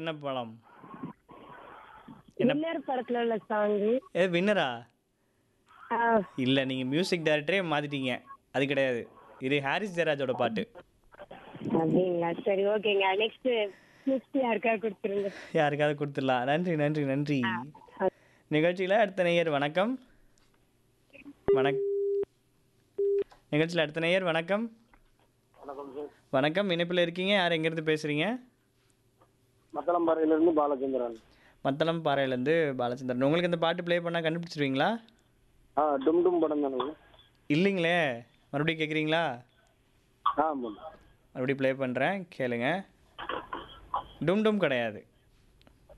என்ன படம் என்ன வின்னர் படத்துல உள்ள சாங் ஏ வின்னரா இல்லை நீங்கள் மியூசிக் டைரக்டரே மாற்றிட்டீங்க அது கிடையாது இது ஹாரிஸ் ஜெயராஜோட பாட்டு அப்படிங்களா சரி ஓகேங்க நெக்ஸ்ட் நெக்ஸ்ட் யாருக்கா கொடுத்துருங்க யாருக்காவது கொடுத்துடலாம் நன்றி நன்றி நன்றி நிகழ்ச்சியில் அடுத்த நேயர் வணக்கம் வணக் நிகழ்ச்சியில் அடுத்த நேயர் வணக்கம் வணக்கம் சார் வணக்கம் இணைப்பில் இருக்கீங்க யார் எங்கேருந்து பேசுகிறீங்க மத்தளம்பாறையிலிருந்து பாலச்சந்திரன் மத்தளம் பாறையிலேருந்து பாலச்சந்திரன் உங்களுக்கு இந்த பாட்டு ப்ளே பண்ணால் கண்டுபிடிச்சிருவீங்களா ஆ டும் டும் படம் தானுங்க இல்லைங்களே மறுபடியும் கேட்குறீங்களா ஆமாம் மறுபடியும் ப்ளே பண்ணுறேன் கேளுங்க டும் டும் கிடையாது